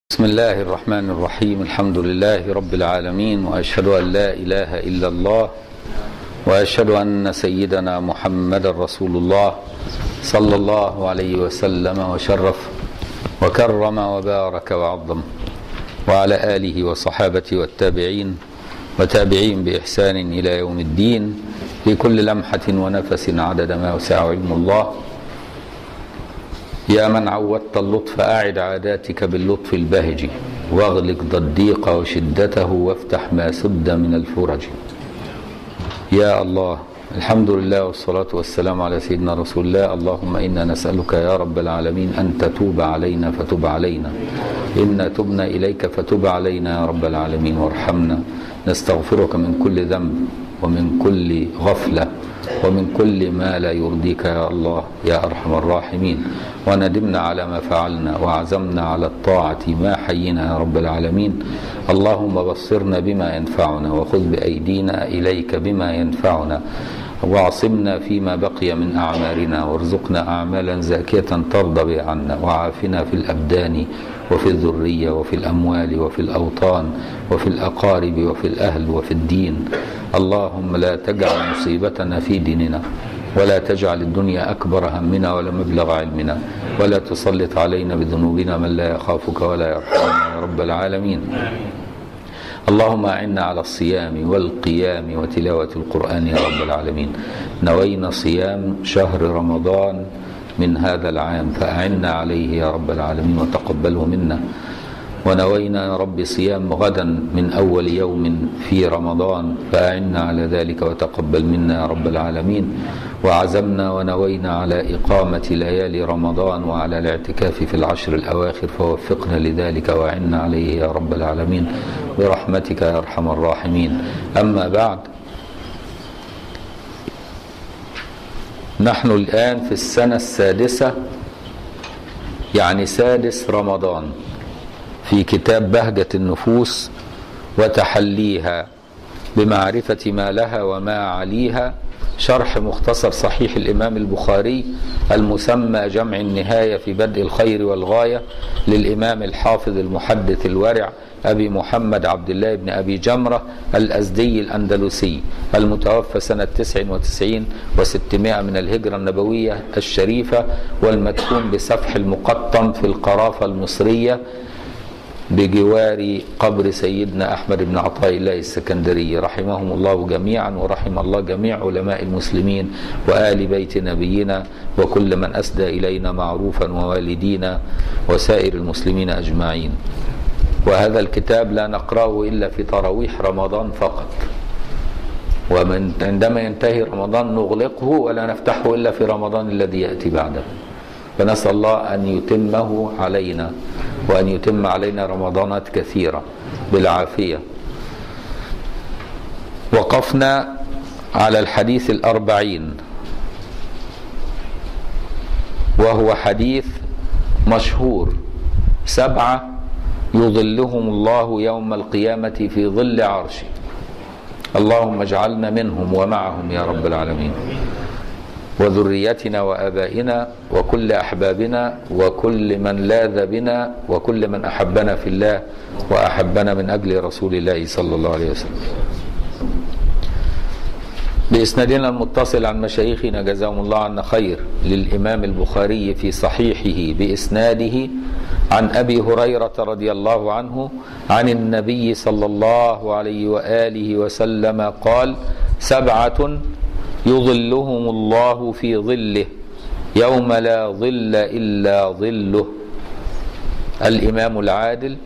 بسم الله الرحمن الرحيم الحمد لله رب العالمين واشهد ان لا اله الا الله واشهد ان سيدنا محمد رسول الله صلى الله عليه وسلم وشرف وكرم وبارك وعظم وعلى اله وصحابته والتابعين وتابعين باحسان الى يوم الدين في كل لمحه ونفس عدد ما وسع علم الله يا من عودت اللطف أعد عاداتك باللطف البهج واغلق ضديق وشدته وافتح ما سد من الفرج يا الله الحمد لله والصلاة والسلام على سيدنا رسول الله اللهم إنا نسألك يا رب العالمين أن تتوب علينا فتب علينا إنا تبنا إليك فتب علينا يا رب العالمين وارحمنا نستغفرك من كل ذنب ومن كل غفله ومن كل ما لا يرضيك يا الله يا ارحم الراحمين وندمنا على ما فعلنا وعزمنا على الطاعه ما حيينا يا رب العالمين اللهم بصرنا بما ينفعنا وخذ بايدينا اليك بما ينفعنا واعصمنا فيما بقي من اعمالنا وارزقنا اعمالا زاكيه ترضى بها عنا وعافنا في الابدان وفي الذريه وفي الاموال وفي الاوطان وفي الاقارب وفي الاهل وفي الدين اللهم لا تجعل مصيبتنا في ديننا ولا تجعل الدنيا اكبر همنا ولا مبلغ علمنا ولا تسلط علينا بذنوبنا من لا يخافك ولا يرحمنا يا رب العالمين اللهم اعنا على الصيام والقيام وتلاوه القران يا رب العالمين نوينا صيام شهر رمضان من هذا العام فاعنا عليه يا رب العالمين وتقبله منا ونوينا يا رب صيام غدا من اول يوم في رمضان فاعنا على ذلك وتقبل منا يا رب العالمين وعزمنا ونوينا على اقامه ليالي رمضان وعلى الاعتكاف في العشر الاواخر فوفقنا لذلك واعنا عليه يا رب العالمين برحمتك يا ارحم الراحمين اما بعد نحن الان في السنه السادسه يعني سادس رمضان في كتاب بهجة النفوس وتحليها بمعرفة ما لها وما عليها شرح مختصر صحيح الإمام البخاري المسمى جمع النهاية في بدء الخير والغاية للإمام الحافظ المحدث الورع أبي محمد عبد الله بن أبي جمرة الأزدي الأندلسي المتوفى سنة 99 و600 من الهجرة النبوية الشريفة والمدفون بسفح المقطم في القرافة المصرية بجوار قبر سيدنا احمد بن عطاء الله السكندري رحمهم الله جميعا ورحم الله جميع علماء المسلمين وال بيت نبينا وكل من اسدى الينا معروفا ووالدينا وسائر المسلمين اجمعين. وهذا الكتاب لا نقراه الا في تراويح رمضان فقط. ومن عندما ينتهي رمضان نغلقه ولا نفتحه الا في رمضان الذي ياتي بعده. فنسال الله ان يتمه علينا وأن يتم علينا رمضانات كثيرة بالعافية وقفنا على الحديث الأربعين وهو حديث مشهور سبعة يظلهم الله يوم القيامة في ظل عرشه اللهم اجعلنا منهم ومعهم يا رب العالمين وذريتنا وابائنا وكل احبابنا وكل من لاذ بنا وكل من احبنا في الله واحبنا من اجل رسول الله صلى الله عليه وسلم. باسنادنا المتصل عن مشايخنا جزاهم الله عنا خير للامام البخاري في صحيحه باسناده عن ابي هريره رضي الله عنه عن النبي صلى الله عليه واله وسلم قال سبعه يظلهم الله في ظله يوم لا ظل الا ظله الامام العادل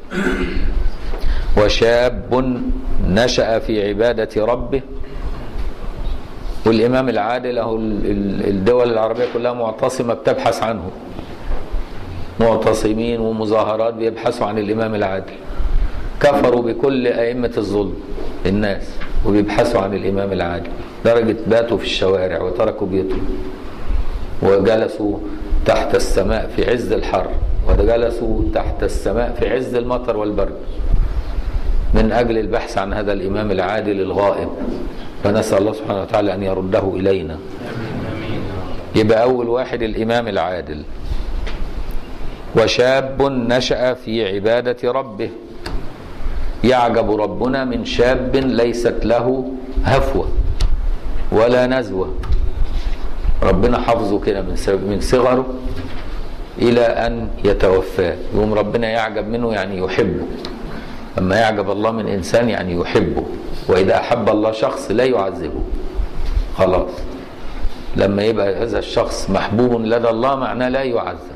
وشاب نشا في عباده ربه والامام العادل اهو الدول العربيه كلها معتصمه بتبحث عنه معتصمين ومظاهرات بيبحثوا عن الامام العادل كفروا بكل ائمه الظلم الناس وبيبحثوا عن الامام العادل درجة باتوا في الشوارع وتركوا بيوتهم وجلسوا تحت السماء في عز الحر وجلسوا تحت السماء في عز المطر والبرد من أجل البحث عن هذا الإمام العادل الغائب فنسأل الله سبحانه وتعالى أن يرده إلينا يبقى أول واحد الإمام العادل وشاب نشأ في عبادة ربه يعجب ربنا من شاب ليست له هفوة ولا نزوة ربنا حفظه كده من سبب- من صغره إلى أن يتوفاه يوم ربنا يعجب منه يعني يحبه أما يعجب الله من إنسان يعني يحبه وإذا أحب الله شخص لا يعذبه خلاص لما يبقى هذا الشخص محبوب لدى الله معناه لا يعذب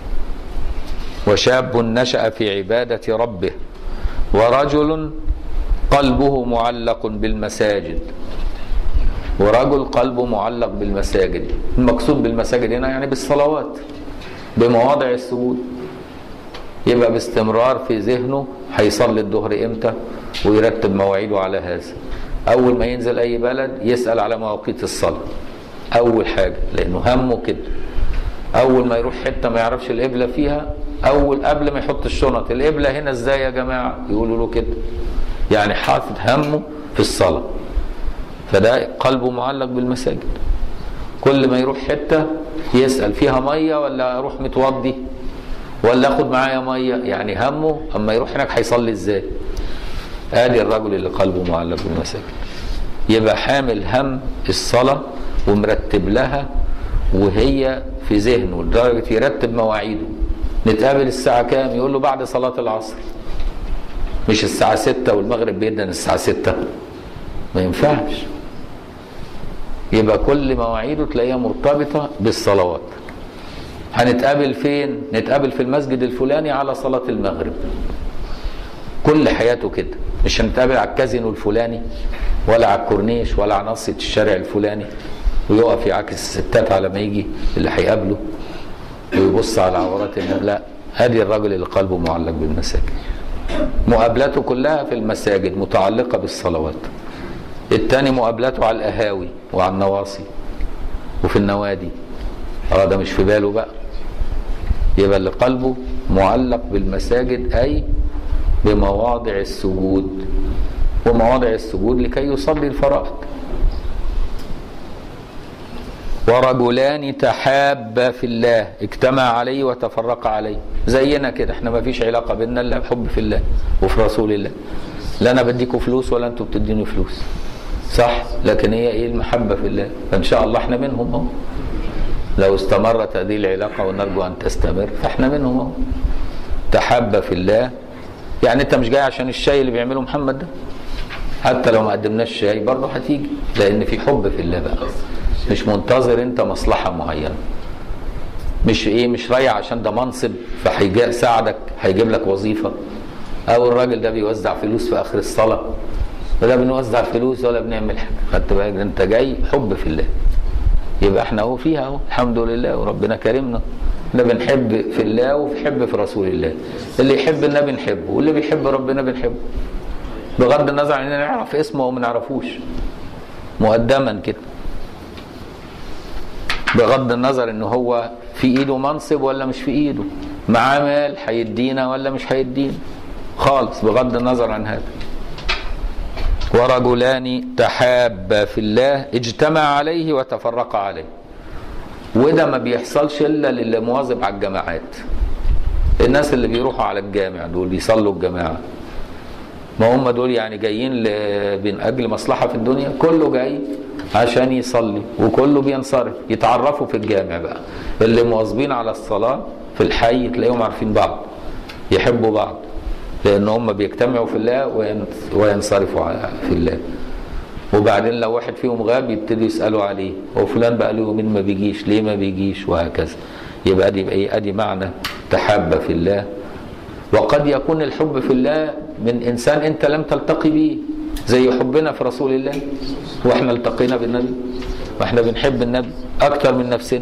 وشاب نشأ في عبادة ربه ورجل قلبه معلق بالمساجد ورجل قلبه معلق بالمساجد المقصود بالمساجد هنا يعني بالصلوات بمواضع السجود يبقى باستمرار في ذهنه هيصلي الظهر امتى ويرتب مواعيده على هذا اول ما ينزل اي بلد يسال على مواقيت الصلاه اول حاجه لانه همه كده اول ما يروح حته ما يعرفش القبله فيها اول قبل ما يحط الشنط القبله هنا ازاي يا جماعه يقولوا له كده يعني حاطط همه في الصلاه فده قلبه معلق بالمساجد كل ما يروح حته يسال فيها ميه ولا اروح متوضي ولا اخد معايا ميه يعني همه اما يروح هناك هيصلي ازاي ادي الرجل اللي قلبه معلق بالمساجد يبقى حامل هم الصلاه ومرتب لها وهي في ذهنه لدرجه يرتب مواعيده نتقابل الساعه كام يقول له بعد صلاه العصر مش الساعه 6 والمغرب بيدن الساعه 6 ما ينفعش يبقى كل مواعيده تلاقيها مرتبطه بالصلوات هنتقابل فين نتقابل في المسجد الفلاني على صلاة المغرب كل حياته كده مش هنتقابل على الكازينو الفلاني ولا على الكورنيش ولا على ناصية الشارع الفلاني ويقف يعاكس الستات على ما يجي اللي هيقابله ويبص على عورات الناس لا هذه الرجل اللي قلبه معلق بالمساجد مقابلاته كلها في المساجد متعلقة بالصلوات التاني مقابلاته على القهاوي وعلى النواصي وفي النوادي اه ده مش في باله بقى يبقى اللي قلبه معلق بالمساجد اي بمواضع السجود ومواضع السجود لكي يصلي الفرائض ورجلان تحابا في الله اجتمع عليه وتفرقا عليه زينا كده احنا ما فيش علاقه بيننا الا بحب في الله وفي رسول الله لا انا بديكوا فلوس ولا انتوا بتديني فلوس صح لكن هي ايه المحبه في الله فان شاء الله احنا منهم اهو لو استمرت هذه العلاقة ونرجو أن تستمر فإحنا منهم أهو تحب في الله يعني أنت مش جاي عشان الشاي اللي بيعمله محمد ده حتى لو ما قدمناش شاي برضه هتيجي لأن في حب في الله بقى مش منتظر أنت مصلحة معينة مش إيه مش رايح عشان ده منصب فهيساعدك هيجيب لك وظيفة أو الراجل ده بيوزع فلوس في آخر الصلاة ولا بنوزع فلوس ولا بنعمل حاجة خدت بالك ده أنت جاي حب في الله يبقى احنا اهو فيها اهو الحمد لله وربنا كرمنا احنا بنحب في الله وبنحب في رسول الله اللي يحب النبي نحبه واللي بيحب ربنا بنحبه بغض النظر عن اننا نعرف اسمه او ما نعرفوش مقدما كده بغض النظر ان هو في ايده منصب ولا مش في ايده معاه مال هيدينا ولا مش هيدينا خالص بغض النظر عن هذا ورجلان تحابا في الله اجتمع عليه وتفرقا عليه وده ما بيحصلش الا للي مواظب على الجماعات الناس اللي بيروحوا على الجامع دول بيصلوا الجماعه ما هم دول يعني جايين ل- من اجل مصلحه في الدنيا كله جاي عشان يصلي وكله بينصرف يتعرفوا في الجامع بقى اللي مواظبين على الصلاه في الحي تلاقيهم عارفين بعض يحبوا بعض لان هم بيجتمعوا في الله وين- وينصرفوا على- في الله وبعدين لو واحد فيهم غاب يبتدوا يسالوا عليه هو فلان بقى له يومين ما بيجيش ليه ما بيجيش وهكذا يبقى ادي ايه ادي معنى تحب في الله وقد يكون الحب في الله من انسان انت لم تلتقي به زي حبنا في رسول الله واحنا التقينا بالنبي واحنا بنحب النبي اكتر من نفسنا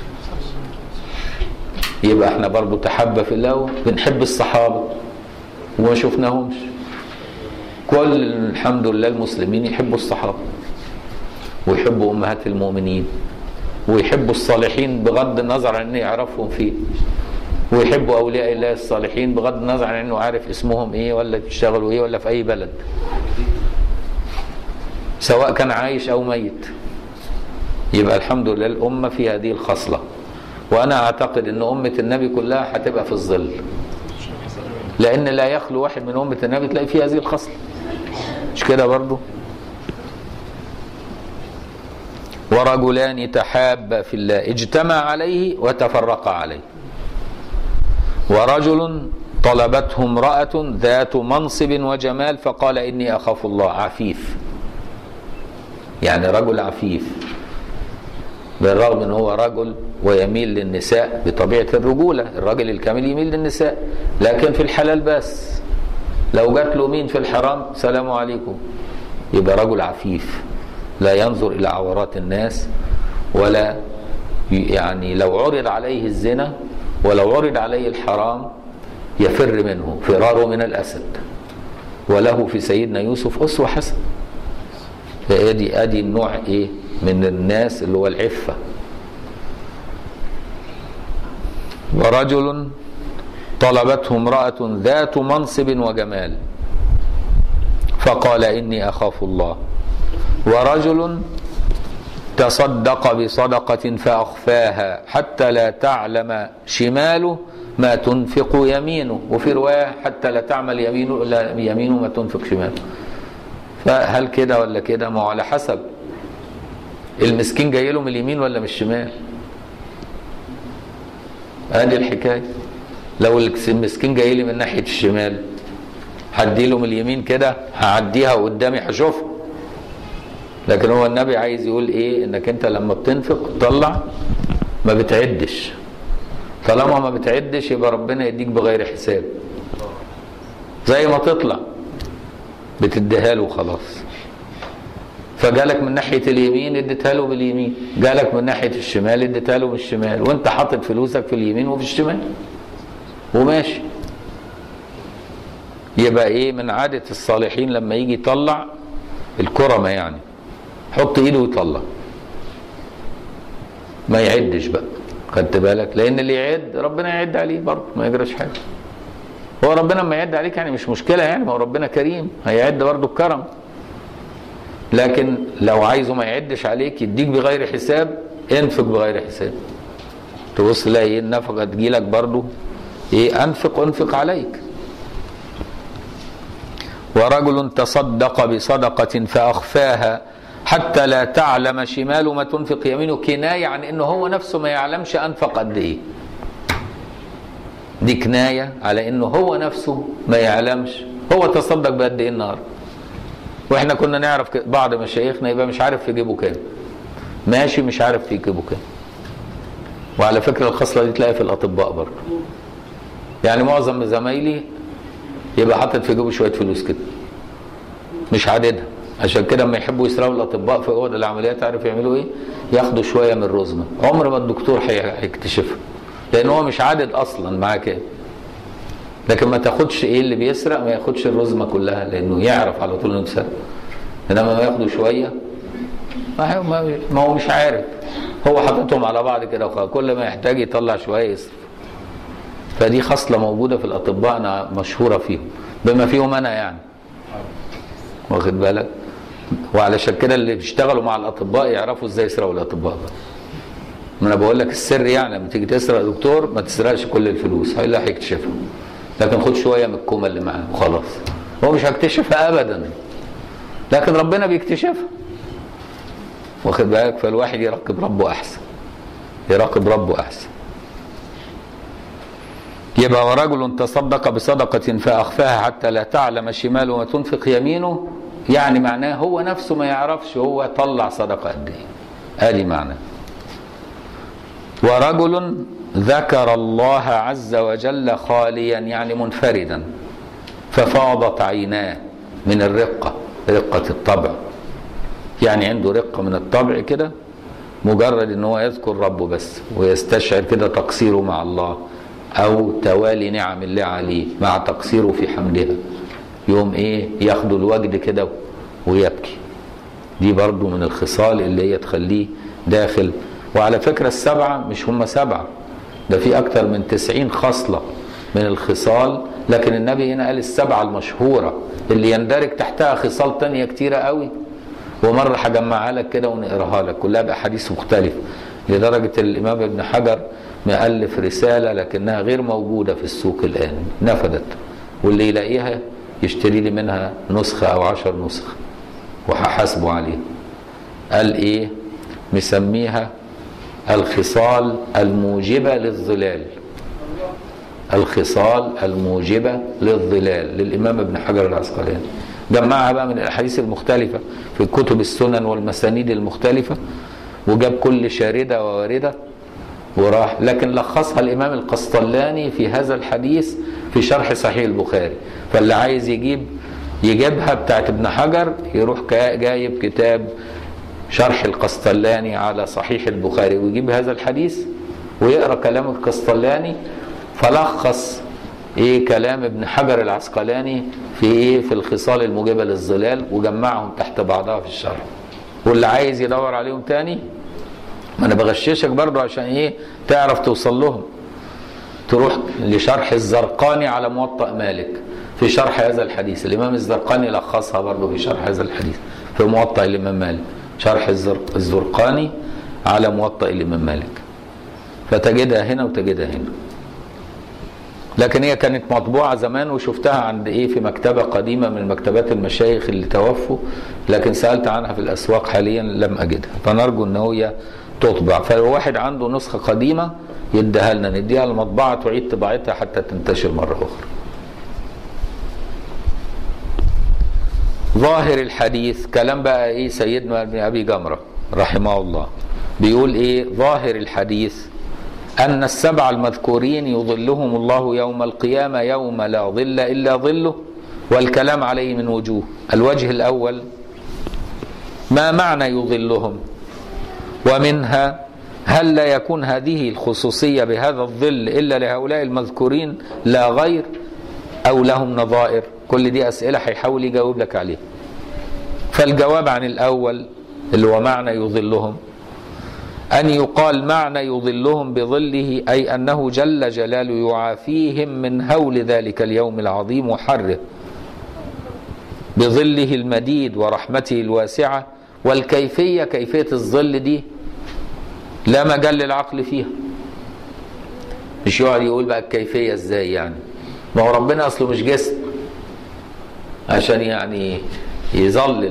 يبقى احنا برضو تحب في الله بنحب الصحابه وما شفناهمش كل الحمد لله المسلمين يحبوا الصحابه ويحبوا امهات المؤمنين ويحبوا الصالحين بغض النظر عن انه يعرفهم فيه ويحبوا اولياء الله الصالحين بغض النظر عن انه عارف اسمهم ايه ولا بيشتغلوا ايه ولا في اي بلد سواء كان عايش او ميت يبقى الحمد لله الامه في هذه الخصله وانا اعتقد ان امه النبي كلها هتبقى في الظل لان لا يخلو واحد من امه النبي تلاقي فيه هذه الخصله مش كده برضه ورجلان تحابا في الله اجتمع عليه وتفرقا عليه ورجل طلبته امرأة ذات منصب وجمال فقال إني أخاف الله عفيف يعني رجل عفيف بالرغم ان هو رجل ويميل للنساء بطبيعة الرجولة الراجل الكامل يميل للنساء لكن في الحلال بس لو جات له مين في الحرام سلام عليكم يبقى رجل عفيف لا ينظر إلى عورات الناس ولا يعني لو عرض عليه الزنا ولو عرض عليه الحرام يفر منه فراره من الأسد وله في سيدنا يوسف أسوة حسنة ادي ادي النوع ايه من الناس اللي هو العفه ورجل طلبته امراه ذات منصب وجمال فقال اني اخاف الله ورجل تصدق بصدقه فاخفاها حتى لا تعلم شماله ما تنفق يمينه وفي روايه حتى لا تعمل يمينه لا يمينه ما تنفق شماله فهل كده ولا كده ما هو على حسب المسكين جاي له من اليمين ولا من الشمال ادي الحكايه لو المسكين جاي لي من ناحيه الشمال هديله من اليمين كده هعديها قدامي هشوفها لكن هو النبي عايز يقول ايه انك انت لما بتنفق تطلع ما بتعدش طالما ما بتعدش يبقى ربنا يديك بغير حساب زي ما تطلع بتديها له خلاص فجالك من ناحيه اليمين اديتها له باليمين جالك من ناحيه الشمال اديتها له بالشمال وانت حاطط فلوسك في اليمين وفي الشمال وماشي يبقى ايه من عاده الصالحين لما يجي يطلع الكرمه يعني حط ايده ويطلع ما يعدش بقى خدت بالك لان اللي يعد ربنا يعد عليه برضه ما يجراش حاجه هو ربنا لما يعد عليك يعني مش مشكله يعني ما هو ربنا كريم هيعد برضه الكرم لكن لو عايزه ما يعدش عليك يديك بغير حساب انفق بغير حساب تبص تلاقي ايه النفقه تجيلك برضه ايه انفق انفق عليك ورجل تصدق بصدقة فأخفاها حتى لا تعلم شماله ما تنفق يمينه كناية عن انه هو نفسه ما يعلمش انفق قد ايه دي كناية على انه هو نفسه ما يعلمش هو تصدق بقد ايه النهارده واحنا كنا نعرف بعض مشايخنا يبقى مش عارف في جيبه كام ماشي مش عارف في جيبه كام وعلى فكرة الخصلة دي تلاقي في الأطباء برضه يعني معظم زمايلي يبقى حاطط في جيبه شوية فلوس كده مش عاددها عشان كده لما يحبوا يسرقوا الأطباء في أوض العمليات عارف يعملوا إيه؟ ياخدوا شوية من الرزمة عمر ما الدكتور هيكتشفها لأن هو مش عادد أصلا معاه كده لكن ما تاخدش ايه اللي بيسرق ما ياخدش الرزمه كلها لانه يعرف على طول انه سرق انما ما ياخده شويه ما هو مش عارف هو حاططهم على بعض كده وخلاص كل ما يحتاج يطلع شويه يصرف فدي خصله موجوده في الاطباء انا مشهوره فيهم بما فيهم انا يعني واخد بالك وعلشان كده اللي بيشتغلوا مع الاطباء يعرفوا ازاي يسرقوا الاطباء بقى ما انا بقول لك السر يعني لما تيجي تسرق دكتور ما تسرقش كل الفلوس هي هيكتشفها لكن خد شويه من الكومه اللي معاه وخلاص هو مش هيكتشفها ابدا لكن ربنا بيكتشفها واخد بالك فالواحد يراقب ربه احسن يراقب ربه احسن يبقى ورجل تصدق بصدقة فأخفاها حتى لا تعلم شماله ما تنفق يمينه يعني معناه هو نفسه ما يعرفش هو طلع صدقة قد ايه ادي معناه ورجل ذكر الله عز وجل خاليا يعني منفردا ففاضت عيناه من الرقة رقة الطبع يعني عنده رقة من الطبع كده مجرد ان هو يذكر ربه بس ويستشعر كده تقصيره مع الله او توالي نعم الله عليه مع تقصيره في حمدها يوم ايه ياخد الوجد كده ويبكي دي برضو من الخصال اللي هي تخليه داخل وعلى فكرة السبعة مش هم سبعة ده في أكثر من تسعين خصلة من الخصال لكن النبي هنا قال السبعة المشهورة اللي يندرج تحتها خصال تانية كتيرة قوي ومرة هجمعها لك كده ونقراها لك كلها بأحاديث مختلفة لدرجة الإمام ابن حجر مؤلف رسالة لكنها غير موجودة في السوق الآن نفدت واللي يلاقيها يشتري لي منها نسخة أو عشر نسخ وهحاسبه عليها قال إيه مسميها الخصال الموجبة للظلال الخصال الموجبة للظلال للإمام ابن حجر العسقلاني جمعها بقى من الأحاديث المختلفة في كتب السنن والمسانيد المختلفة وجاب كل شاردة وواردة وراح لكن لخصها الإمام القسطلاني في هذا الحديث في شرح صحيح البخاري فاللي عايز يجيب يجيبها بتاعت ابن حجر يروح جايب كتاب شرح القسطلاني على صحيح البخاري ويجيب هذا الحديث ويقرا كلام القسطلاني فلخص ايه كلام ابن حجر العسقلاني في ايه في الخصال الموجبه للظلال وجمعهم تحت بعضها في الشرح واللي عايز يدور عليهم تاني ما انا بغششك برضو عشان ايه تعرف توصل لهم تروح لشرح الزرقاني على موطأ مالك في شرح هذا الحديث الامام الزرقاني لخصها برضو في شرح هذا الحديث في موطأ الامام مالك شرح الزرقاني على موطأ الامام مالك فتجدها هنا وتجدها هنا لكن هي كانت مطبوعة زمان وشفتها عند ايه في مكتبة قديمة من مكتبات المشايخ اللي توفوا لكن سألت عنها في الأسواق حاليا لم أجدها فنرجو ان هي تطبع فلو واحد عنده نسخة قديمة يديها لنا نديها المطبعة تعيد طباعتها حتى تنتشر مرة أخرى ظاهر الحديث كلام بقى ايه سيدنا ابن ابي جمره رحمه الله بيقول ايه ظاهر الحديث ان السبع المذكورين يظلهم الله يوم القيامه يوم لا ظل الا ظله والكلام عليه من وجوه الوجه الاول ما معنى يظلهم ومنها هل لا يكون هذه الخصوصيه بهذا الظل الا لهؤلاء المذكورين لا غير او لهم نظائر كل دي أسئلة هيحاول يجاوب لك عليها فالجواب عن الأول اللي هو معنى يظلهم أن يقال معنى يظلهم بظله أي أنه جل جلاله يعافيهم من هول ذلك اليوم العظيم وحره بظله المديد ورحمته الواسعة والكيفية كيفية الظل دي لا مجال للعقل فيها مش يقعد يقول بقى الكيفية ازاي يعني ما هو ربنا أصله مش جسم عشان يعني يظلل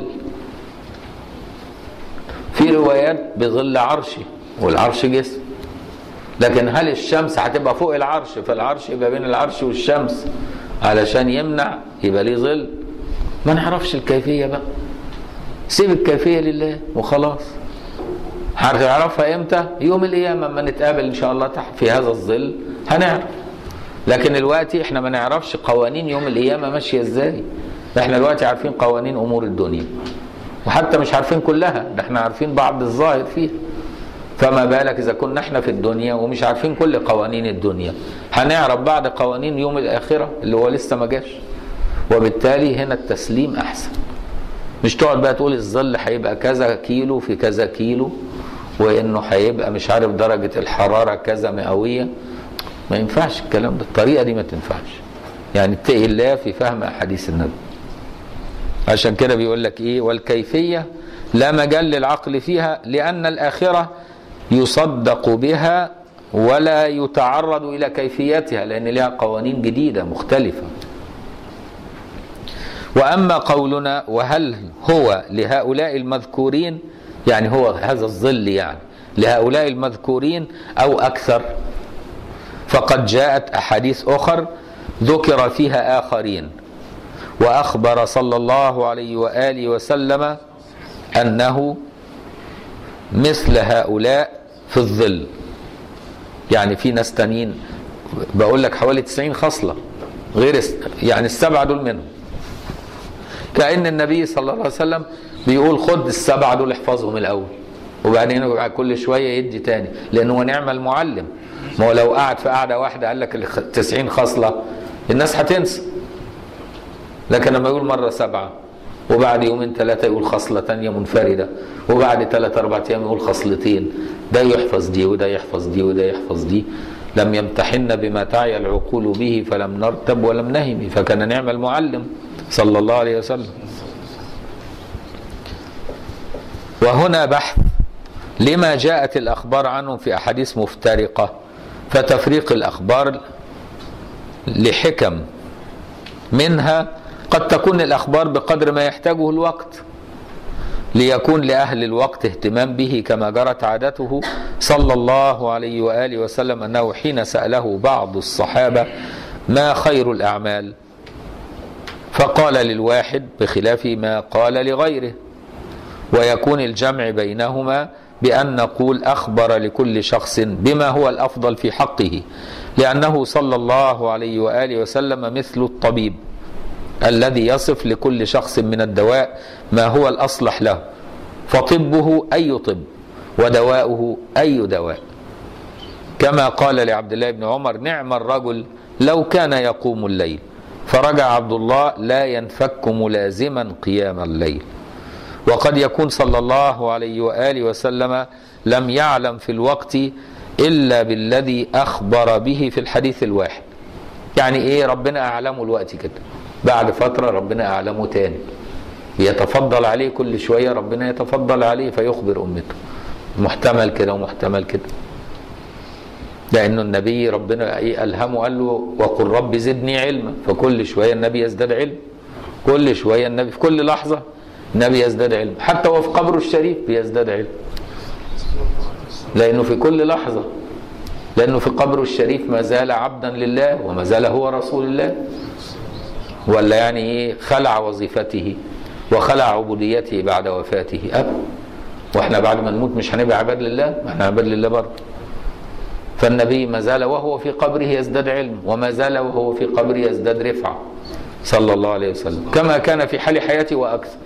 في روايات بظل عرشي والعرش جسم لكن هل الشمس هتبقى فوق العرش فالعرش يبقى بين العرش والشمس علشان يمنع يبقى ليه ظل ما نعرفش الكيفية بقى سيب الكيفية لله وخلاص هنعرفها امتى يوم القيامة اما نتقابل ان شاء الله تحت في هذا الظل هنعرف لكن دلوقتي احنا ما نعرفش قوانين يوم القيامة ماشية ازاي احنا دلوقتي عارفين قوانين امور الدنيا وحتى مش عارفين كلها ده احنا عارفين بعض الظاهر فيها فما بالك اذا كنا احنا في الدنيا ومش عارفين كل قوانين الدنيا هنعرف بعض قوانين يوم الاخره اللي هو لسه ما جاش وبالتالي هنا التسليم احسن مش تقعد بقى تقول الظل هيبقى كذا كيلو في كذا كيلو وانه هيبقى مش عارف درجه الحراره كذا مئويه ما ينفعش الكلام ده الطريقه دي ما تنفعش يعني اتقي الله في فهم احاديث النبي عشان كده بيقول لك ايه والكيفيه لا مجال للعقل فيها لان الاخره يصدق بها ولا يتعرض الى كيفيتها لان لها قوانين جديده مختلفه واما قولنا وهل هو لهؤلاء المذكورين يعني هو هذا الظل يعني لهؤلاء المذكورين او اكثر فقد جاءت احاديث اخر ذكر فيها اخرين واخبر صلى الله عليه واله وسلم انه مثل هؤلاء في الظل يعني في ناس تانيين بقول لك حوالي 90 خصله غير يعني السبعه دول منهم كأن النبي صلى الله عليه وسلم بيقول خد السبعه دول احفظهم الاول وبعدين كل شويه يدي تاني لانه هو نعم المعلم ما هو لو قعد في قعده واحده قال لك ال 90 خصله الناس هتنسى لكن لما يقول مره سبعه وبعد يومين ثلاثه يقول خصله ثانيه منفرده وبعد ثلاث اربع ايام يقول خصلتين ده يحفظ دي وده يحفظ دي وده يحفظ دي لم يمتحن بما تعي العقول به فلم نرتب ولم نهم فكان نعم المعلم صلى الله عليه وسلم وهنا بحث لما جاءت الأخبار عنهم في أحاديث مفترقة فتفريق الأخبار لحكم منها قد تكون الأخبار بقدر ما يحتاجه الوقت ليكون لأهل الوقت اهتمام به كما جرت عادته صلى الله عليه وآله وسلم أنه حين سأله بعض الصحابة ما خير الأعمال فقال للواحد بخلاف ما قال لغيره ويكون الجمع بينهما بأن نقول أخبر لكل شخص بما هو الأفضل في حقه لأنه صلى الله عليه وآله وسلم مثل الطبيب الذي يصف لكل شخص من الدواء ما هو الأصلح له فطبه أي طب ودواؤه أي دواء كما قال لعبد الله بن عمر نعم الرجل لو كان يقوم الليل فرجع عبد الله لا ينفك ملازما قيام الليل وقد يكون صلى الله عليه واله وسلم لم يعلم في الوقت الا بالذي اخبر به في الحديث الواحد. يعني ايه ربنا اعلمه الوقت كده. بعد فتره ربنا اعلمه تاني. يتفضل عليه كل شويه ربنا يتفضل عليه فيخبر امته. محتمل كده ومحتمل كده. لانه النبي ربنا ايه الهمه قال له وقل رب زدني علما فكل شويه النبي يزداد علم. كل شويه النبي في كل لحظه النبي يزداد علم حتى وفي قبره الشريف بيزداد علم لأنه في كل لحظة لأنه في قبره الشريف ما زال عبدا لله وما زال هو رسول الله ولا يعني ايه خلع وظيفته وخلع عبوديته بعد وفاته أبدا واحنا بعد ما نموت مش هنبقى عباد لله ما احنا عباد لله برضه فالنبي ما زال وهو في قبره يزداد علم وما زال وهو في قبره يزداد رفعه صلى الله عليه وسلم كما كان في حال حياته واكثر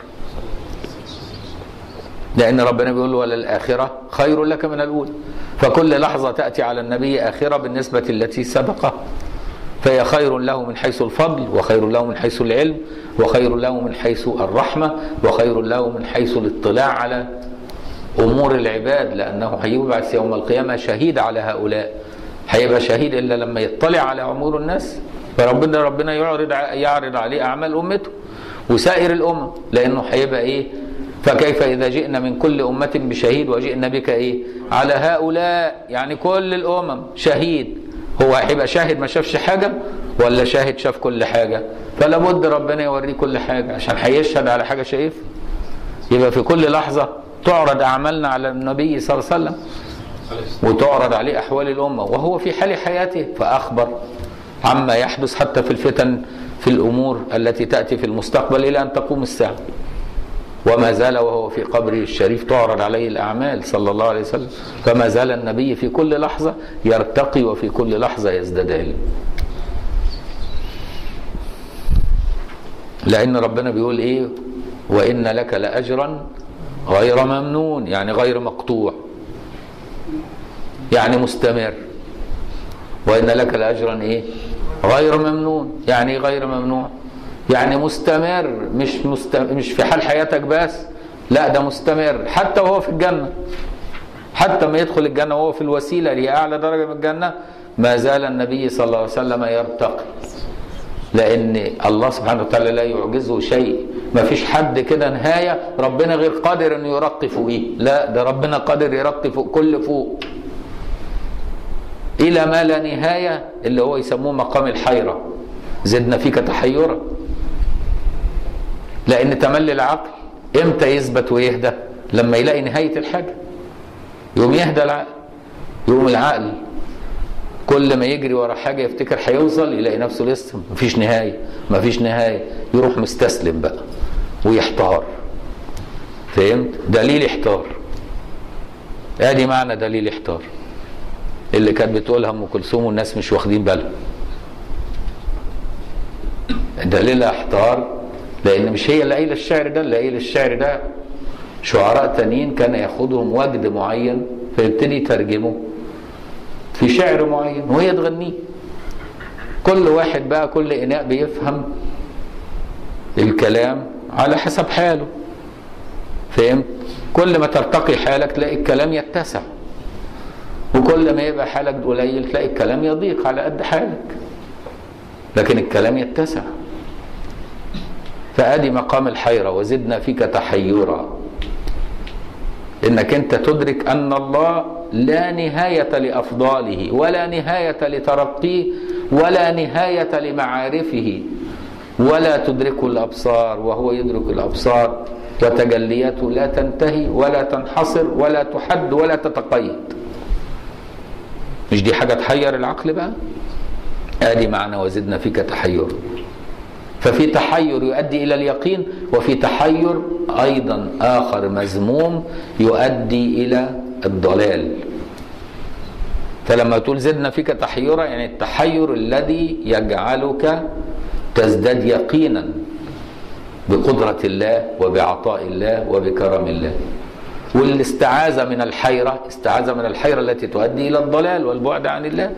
لأن ربنا بيقول له وللآخرة خير لك من الأولى فكل لحظة تأتي على النبي آخرة بالنسبة التي سبقه فهي خير له من حيث الفضل وخير له من حيث العلم وخير له من حيث الرحمة وخير له من حيث الاطلاع على أمور العباد لأنه هيبعث يوم القيامة شهيد على هؤلاء هيبقى شهيد إلا لما يطلع على أمور الناس فربنا ربنا يعرض يعرض عليه أعمال أمته وسائر الأمم لأنه هيبقى إيه فكيف إذا جئنا من كل أمة بشهيد وجئنا بك إيه على هؤلاء يعني كل الأمم شهيد هو هيبقى شاهد ما شافش حاجة ولا شاهد شاف كل حاجة فلا بد ربنا يوريه كل حاجة عشان هيشهد على حاجة شايف يبقى في كل لحظة تعرض أعمالنا على النبي صلى الله عليه وسلم وتعرض عليه أحوال الأمة وهو في حال حياته فأخبر عما يحدث حتى في الفتن في الأمور التي تأتي في المستقبل إلى أن تقوم الساعة وما زال وهو في قبره الشريف تعرض عليه الأعمال صلى الله عليه وسلم فما زال النبي في كل لحظة يرتقي وفي كل لحظة يزداد علم لأن ربنا بيقول إيه وإن لك لأجرا غير ممنون يعني غير مقطوع يعني مستمر وإن لك لأجرا إيه غير ممنون يعني غير ممنوع يعني مستمر مش مستمر مش في حال حياتك بس لا ده مستمر حتى وهو في الجنة حتى ما يدخل الجنة وهو في الوسيلة لأعلى درجة من الجنة ما زال النبي صلى الله عليه وسلم يرتقي لأن الله سبحانه وتعالى لا يعجزه شيء ما فيش حد كده نهاية ربنا غير قادر أنه يرقي فوقيه لا ده ربنا قادر يرقي فوق كل فوق إلى ما لا نهاية اللي هو يسموه مقام الحيرة زدنا فيك تحيرا لان تملي العقل امتى يثبت ويهدى لما يلاقي نهايه الحاجه يقوم يهدى العقل يقوم العقل كل ما يجري ورا حاجه يفتكر هيوصل يلاقي نفسه لسه مفيش نهايه مفيش نهايه يروح مستسلم بقى ويحتار فهمت دليل احتار ادي معنى دليل احتار اللي كانت بتقولها ام كلثوم والناس مش واخدين بالهم دليل احتار لان مش هي اللي قايله الشعر ده اللي قايل الشعر ده شعراء تانيين كان ياخدهم وجد معين فيبتدي يترجمه في شعر معين وهي تغنيه كل واحد بقى كل اناء بيفهم الكلام على حسب حاله فهمت كل ما ترتقي حالك تلاقي الكلام يتسع وكل ما يبقى حالك قليل تلاقي الكلام يضيق على قد حالك لكن الكلام يتسع فادي مقام الحيرة وزدنا فيك تحيرا انك انت تدرك ان الله لا نهايه لافضاله ولا نهايه لترقيه ولا نهايه لمعارفه ولا تدركه الابصار وهو يدرك الابصار وتجلياته لا تنتهي ولا تنحصر ولا تحد ولا تتقيد مش دي حاجه تحير العقل بقى ادي معنى وزدنا فيك تحير ففي تحير يؤدي الى اليقين وفي تحير ايضا اخر مذموم يؤدي الى الضلال فلما تقول زدنا فيك تحيرا يعني التحير الذي يجعلك تزداد يقينا بقدرة الله وبعطاء الله وبكرم الله والاستعاذة من الحيرة استعاذة من الحيرة التي تؤدي إلى الضلال والبعد عن الله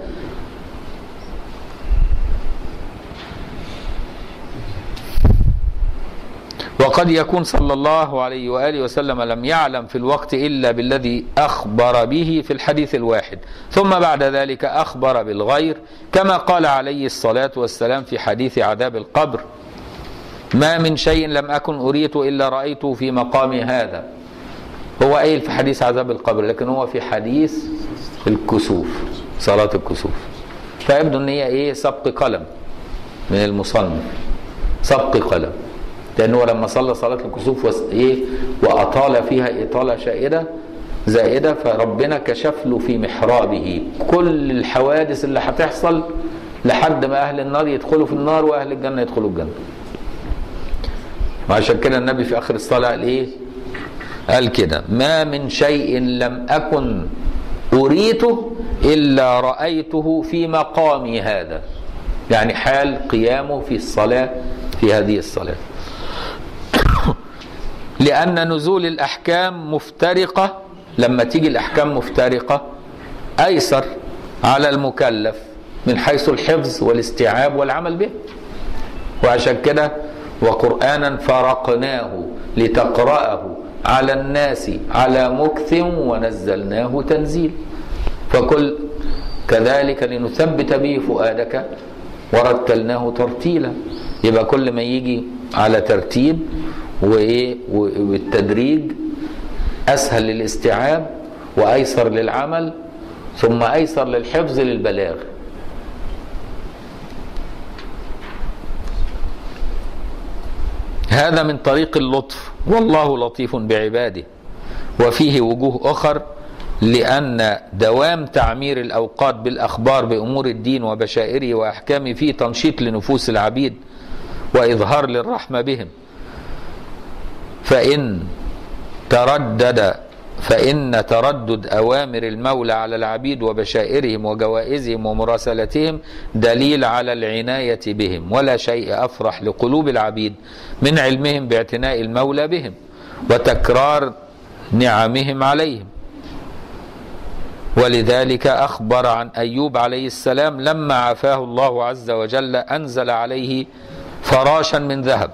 وقد يكون صلى الله عليه واله وسلم لم يعلم في الوقت الا بالذي اخبر به في الحديث الواحد، ثم بعد ذلك اخبر بالغير كما قال عليه الصلاه والسلام في حديث عذاب القبر: ما من شيء لم اكن اريته الا رايته في مقامي هذا. هو قايل في حديث عذاب القبر لكن هو في حديث الكسوف صلاه الكسوف. فيبدو ان هي ايه سبق قلم من المصنف سبق قلم لانه لما صلى صلاه الكسوف وس... ايه واطال فيها اطاله شائده زائده فربنا كشف له في محرابه كل الحوادث اللي هتحصل لحد ما اهل النار يدخلوا في النار واهل الجنه يدخلوا الجنه. وعشان كده النبي في اخر الصلاه قال ايه؟ قال كده ما من شيء لم اكن اريته الا رايته في مقامي هذا. يعني حال قيامه في الصلاه في هذه الصلاه. لأن نزول الأحكام مفترقة لما تيجي الأحكام مفترقة أيسر على المكلف من حيث الحفظ والاستيعاب والعمل به وعشان كده وقرآنا فرقناه لتقرأه على الناس على مكث ونزلناه تنزيل فكل كذلك لنثبت به فؤادك ورتلناه ترتيلا يبقى كل ما يجي على ترتيب وايه والتدريج اسهل للاستيعاب وايسر للعمل ثم ايسر للحفظ للبلاغ هذا من طريق اللطف والله لطيف بعباده وفيه وجوه اخر لان دوام تعمير الاوقات بالاخبار بامور الدين وبشائره واحكامه فيه تنشيط لنفوس العبيد واظهار للرحمه بهم فإن تردد فإن تردد أوامر المولى على العبيد وبشائرهم وجوائزهم ومراسلتهم دليل على العناية بهم ولا شيء أفرح لقلوب العبيد من علمهم باعتناء المولى بهم وتكرار نعمهم عليهم ولذلك أخبر عن أيوب عليه السلام لما عافاه الله عز وجل أنزل عليه فراشا من ذهب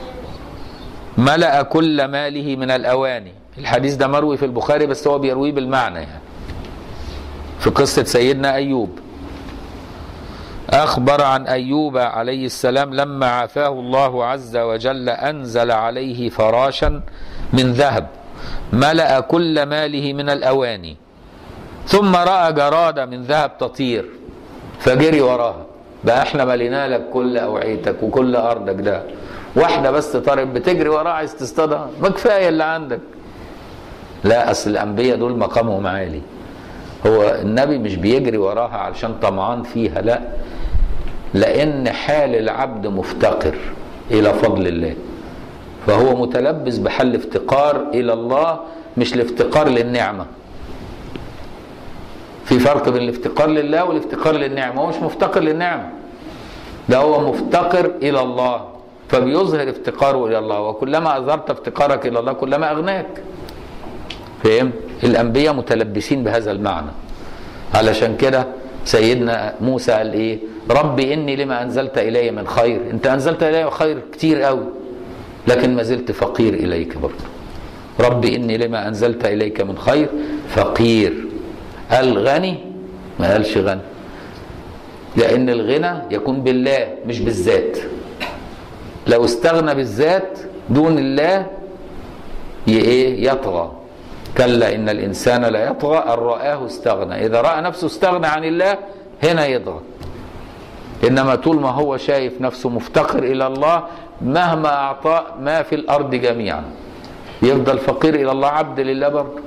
ملأ كل ماله من الأواني الحديث ده مروي في البخاري بس هو بيرويه بالمعنى يعني في قصة سيدنا أيوب أخبر عن أيوب عليه السلام لما عافاه الله عز وجل أنزل عليه فراشا من ذهب ملأ كل ماله من الأواني ثم رأى جرادة من ذهب تطير فجري وراها بقى احنا ملينا لك كل أوعيتك وكل أرضك ده واحدة بس طارت بتجري وراها عايز تصطادها ما كفاية اللي عندك لا أصل الأنبياء دول مقامهم عالي هو النبي مش بيجري وراها علشان طمعان فيها لا لأن حال العبد مفتقر إلى فضل الله فهو متلبس بحل افتقار إلى الله مش الافتقار للنعمة في فرق بين الافتقار لله والافتقار للنعمة هو مش مفتقر للنعمة ده هو مفتقر إلى الله فبيظهر افتقاره إلى الله وكلما أظهرت افتقارك إلى الله كلما أغناك فهم الأنبياء متلبسين بهذا المعنى علشان كده سيدنا موسى قال ايه ربي اني لما انزلت الي من خير انت انزلت الي خير كتير قوي لكن ما زلت فقير اليك برضه ربي اني لما انزلت اليك من خير فقير قال غني ما قالش غني لان الغنى يكون بالله مش بالذات لو استغنى بالذات دون الله ايه يطغى كلا إن الإنسان لا يطغى أن رآه استغنى إذا رأى نفسه استغنى عن الله هنا يطغى إنما طول ما هو شايف نفسه مفتقر إلى الله مهما أعطاه ما في الأرض جميعا يفضل فقير إلى الله عبد لله برضه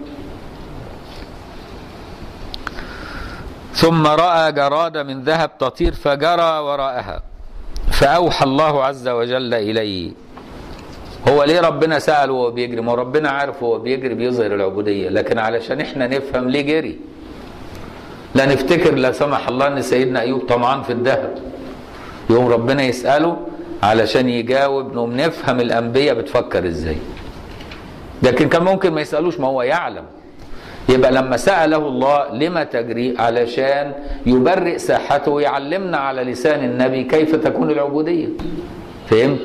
ثم رأى جرادة من ذهب تطير فجرى وراءها فأوحى الله عز وجل إليه هو ليه ربنا سأله وهو بيجري ما ربنا عارف هو بيجري بيظهر العبودية لكن علشان احنا نفهم ليه جري لا نفتكر لا سمح الله ان سيدنا ايوب طمعان في الذهب يقوم ربنا يسأله علشان يجاوب نقوم نفهم الأنبياء بتفكر ازاي لكن كان ممكن ما يسألوش ما هو يعلم يبقى لما سأله الله لما تجري علشان يبرئ ساحته ويعلمنا على لسان النبي كيف تكون العبودية فهمت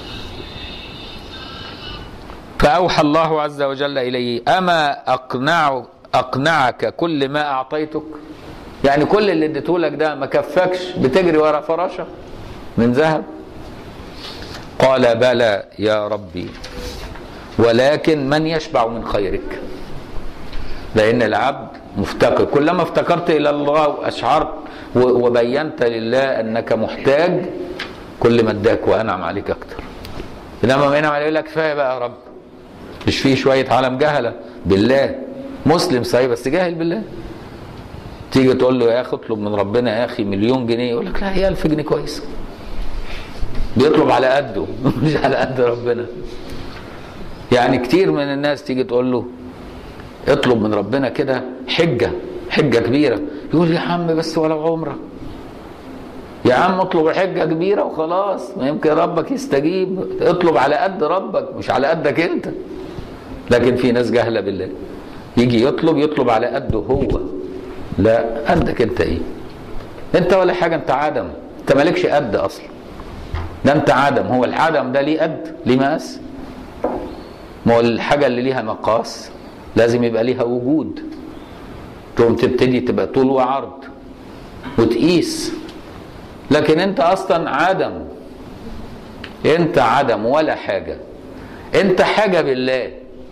فأوحى الله عز وجل إليه أما أقنع أقنعك كل ما أعطيتك يعني كل اللي اديته لك ده ما كفكش بتجري ورا فراشة من ذهب قال بلى يا ربي ولكن من يشبع من خيرك لأن العبد مفتقر كلما افتقرت إلى الله وأشعرت وبينت لله أنك محتاج كل ما اداك وأنعم عليك أكتر إنما ما ينعم عليك يقول لك كفاية بقى يا رب مش فيه شوية عالم جهلة بالله مسلم صحيح بس جاهل بالله تيجي تقول له يا اخي اطلب من ربنا يا اخي مليون جنيه يقول لك لا هي 1000 جنيه كويس بيطلب على قده مش على قد ربنا يعني كتير من الناس تيجي تقول له اطلب من ربنا كده حجه حجه كبيره يقول يا عم بس ولو عمره يا عم اطلب حجه كبيره وخلاص ما يمكن ربك يستجيب اطلب على قد ربك مش على قدك انت لكن في ناس جهله بالله يجي يطلب يطلب على قده هو لا قدك انت ايه انت ولا حاجه انت عدم انت مالكش قد اصلا ده انت عدم هو العدم ده ليه قد ليه مقاس ما هو الحاجه اللي ليها مقاس لازم يبقى ليها وجود تقوم تبتدي تبقى طول وعرض وتقيس لكن انت اصلا عدم انت عدم ولا حاجه انت حاجه بالله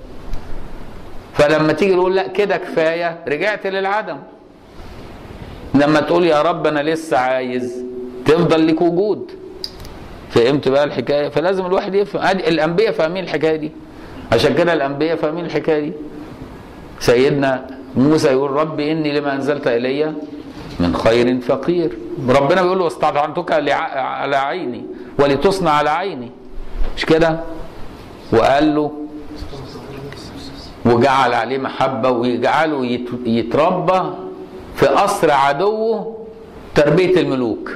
فلما تيجي تقول لا كده كفايه رجعت للعدم لما تقول يا رب انا لسه عايز تفضل لك وجود فهمت بقى الحكايه فلازم الواحد يفهم الانبياء فاهمين الحكايه دي عشان كده الانبياء فاهمين الحكايه دي سيدنا موسى يقول رب اني لما انزلت الي من خير فقير ربنا بيقول له واستطعتك على عيني ولتصنع على عيني مش كده وقال له وجعل عليه محبة ويجعله يتربى في قصر عدوه تربية الملوك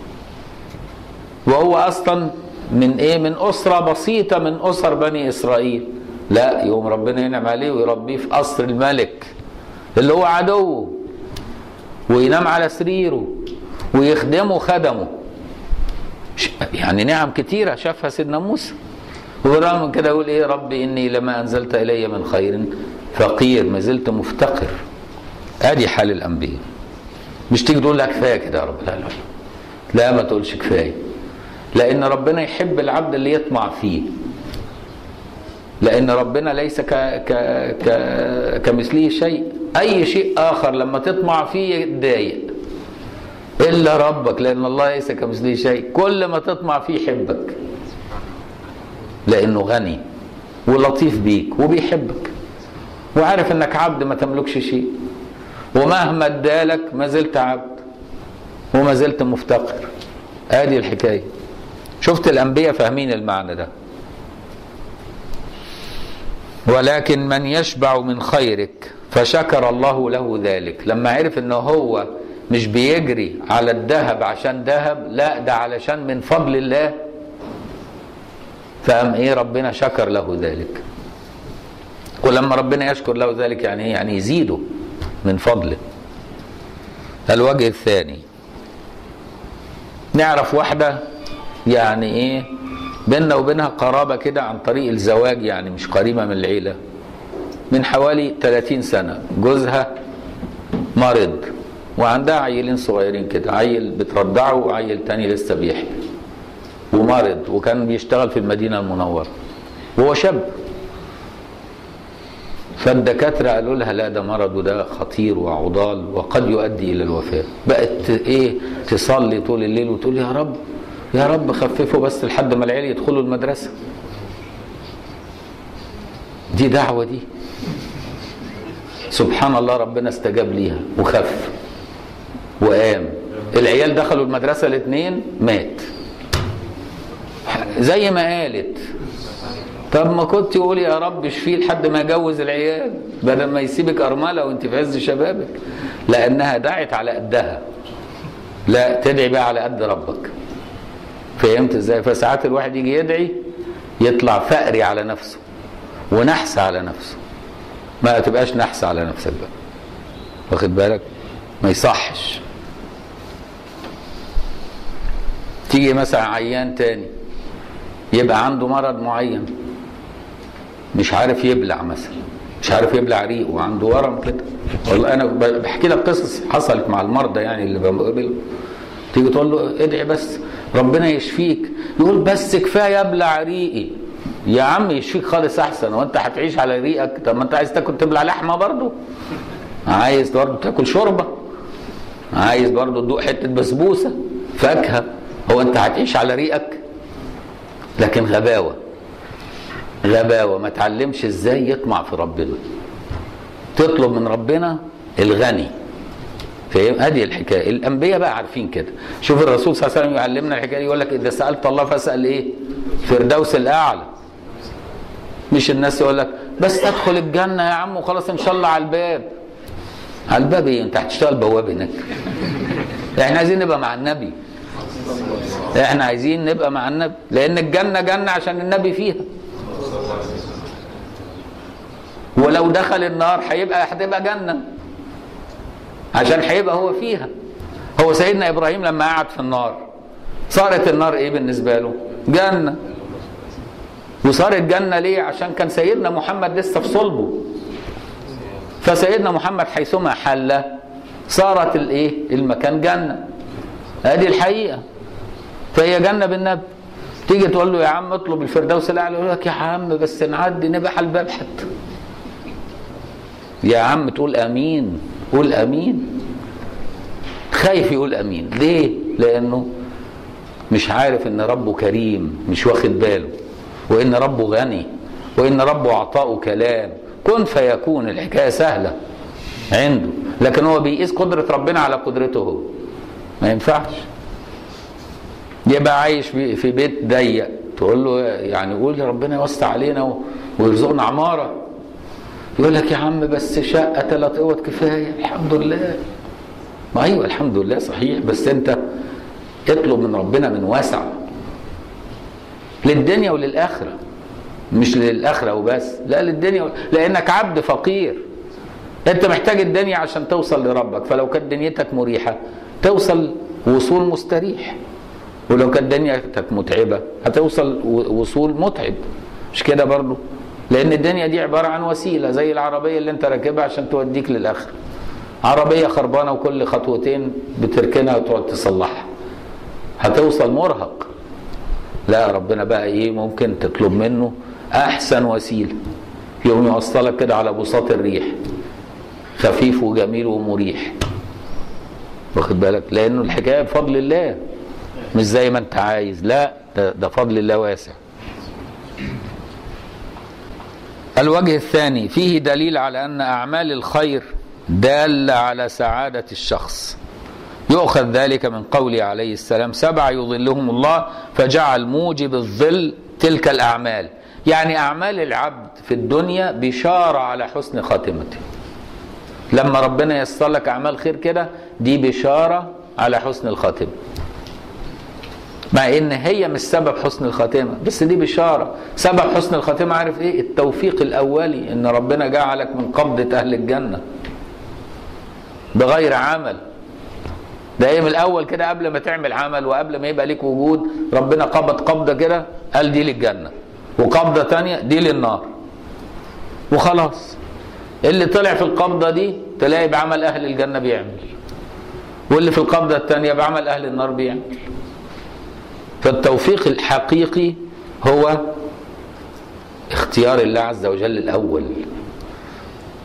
وهو أصلا من إيه من أسرة بسيطة من أسر بني إسرائيل لا يوم ربنا ينعم عليه ويربيه في قصر الملك اللي هو عدوه وينام على سريره ويخدمه خدمه يعني نعم كتيرة شافها سيدنا موسى وبالرغم من كده يقول ايه ربي اني لما انزلت الي من خير فقير ما زلت مفتقر ادي حال الانبياء مش تيجي تقول لا كفايه كده يا رب لا لا لا ما تقولش كفايه لان ربنا يحب العبد اللي يطمع فيه لان ربنا ليس ك ك ك كمثله شيء اي شيء اخر لما تطمع فيه يتضايق الا ربك لان الله ليس كمثله شيء كل ما تطمع فيه يحبك لانه غني ولطيف بيك وبيحبك وعارف انك عبد ما تملكش شيء ومهما ادالك ما زلت عبد وما زلت مفتقر ادي الحكايه شفت الانبياء فاهمين المعنى ده ولكن من يشبع من خيرك فشكر الله له ذلك لما عرف ان هو مش بيجري على الذهب عشان ذهب لا ده علشان من فضل الله فقام ايه ربنا شكر له ذلك ولما ربنا يشكر له ذلك يعني ايه يعني يزيده من فضله الوجه الثاني نعرف واحدة يعني ايه بيننا وبينها قرابة كده عن طريق الزواج يعني مش قريبة من العيلة من حوالي 30 سنة جوزها مرض وعندها عيلين صغيرين كده عيل بترضعه وعيل تاني لسه بيحمل ومرض وكان بيشتغل في المدينة المنورة وهو شاب فالدكاتره قالوا لها لا ده مرض وده خطير وعضال وقد يؤدي الى الوفاه بقت ايه تصلي طول الليل وتقول يا رب يا رب خففه بس لحد ما العيال يدخلوا المدرسه دي دعوه دي سبحان الله ربنا استجاب ليها وخف وقام العيال دخلوا المدرسه الاثنين مات زي ما قالت طب ما كنت تقولي يا رب اشفيه لحد ما يجوز العيال بدل ما يسيبك ارمله وانت في عز شبابك لانها دعت على قدها لا تدعي بقى على قد ربك فهمت ازاي فساعات الواحد يجي يدعي يطلع فقري على نفسه ونحس على نفسه ما تبقاش نحس على نفسك بقى واخد بالك ما يصحش تيجي مثلا عيان تاني يبقى عنده مرض معين مش عارف يبلع مثلا مش عارف يبلع ريقه وعنده ورم كده والله انا بحكي لك قصص حصلت مع المرضى يعني اللي بقابلهم تيجي تقول له ادعي بس ربنا يشفيك يقول بس كفايه ابلع ريقي يا عم يشفيك خالص احسن وانت هتعيش على ريقك طب ما انت عايز تاكل تبلع لحمه برضه عايز برضه تاكل شوربه عايز برضه تدوق حته بسبوسه فاكهه هو انت هتعيش على ريقك لكن غباوه غباوه ما تعلمش ازاي يطمع في ربنا تطلب من ربنا الغني فاهم هذه الحكايه الانبياء بقى عارفين كده شوف الرسول صلى الله عليه وسلم يعلمنا الحكايه دي يقول لك اذا سالت الله فاسال ايه فردوس الاعلى مش الناس يقول لك بس تدخل الجنه يا عم وخلاص ان شاء الله على الباب على الباب ايه انت هتشتغل بواب هناك احنا عايزين نبقى مع النبي احنا عايزين نبقى مع النبي لان الجنه جنه عشان النبي فيها ولو دخل النار هيبقى هتبقى جنه عشان هيبقى هو فيها هو سيدنا ابراهيم لما قعد في النار صارت النار ايه بالنسبه له جنه وصارت جنه ليه عشان كان سيدنا محمد لسه في صلبه فسيدنا محمد حيثما حل صارت الايه المكان جنه هذه الحقيقه فهي جنه بالنبي تيجي تقول له يا عم اطلب الفردوس الاعلى يقول لك يا عم بس نعدي نبح الباب حتى يا عم تقول امين قول امين خايف يقول امين ليه لانه مش عارف ان ربه كريم مش واخد باله وان ربه غني وان ربه عطاؤه كلام كن فيكون الحكايه سهله عنده لكن هو بيقيس قدره ربنا على قدرته هو ما ينفعش يبقى عايش في بيت ضيق تقول له يعني قول ربنا يوسع علينا ويرزقنا عماره يقول لك يا عم بس شقه ثلاث اوض كفايه الحمد لله ما ايوه الحمد لله صحيح بس انت اطلب من ربنا من واسع للدنيا وللاخره مش للاخره وبس لا للدنيا لانك عبد فقير انت محتاج الدنيا عشان توصل لربك فلو كانت دنيتك مريحه توصل وصول مستريح ولو كانت دنيتك متعبه هتوصل وصول متعب مش كده برضه لان الدنيا دي عباره عن وسيله زي العربيه اللي انت راكبها عشان توديك للاخره عربيه خربانه وكل خطوتين بتركنها وتقعد تصلحها هتوصل مرهق لا ربنا بقى ايه ممكن تطلب منه احسن وسيله يوم يوصلك كده على بساط الريح خفيف وجميل ومريح واخد بالك لانه الحكايه بفضل الله مش زي ما انت عايز لا ده, ده فضل الله واسع الوجه الثاني فيه دليل على ان اعمال الخير داله على سعاده الشخص يؤخذ ذلك من قوله عليه السلام سبع يظلهم الله فجعل موجب الظل تلك الاعمال يعني اعمال العبد في الدنيا بشاره على حسن خاتمته لما ربنا ييسر لك اعمال خير كده دي بشاره على حسن الخاتمه مع ان هي مش سبب حسن الخاتمه بس دي بشاره سبب حسن الخاتمه عارف ايه التوفيق الاولي ان ربنا جعلك من قبضه اهل الجنه بغير عمل ده من الاول كده قبل ما تعمل عمل وقبل ما يبقى ليك وجود ربنا قبض قبضه كده قال دي للجنه وقبضه تانية دي للنار وخلاص اللي طلع في القبضه دي تلاقي بعمل اهل الجنه بيعمل واللي في القبضه الثانيه بعمل اهل النار بيعمل فالتوفيق الحقيقي هو اختيار الله عز وجل الاول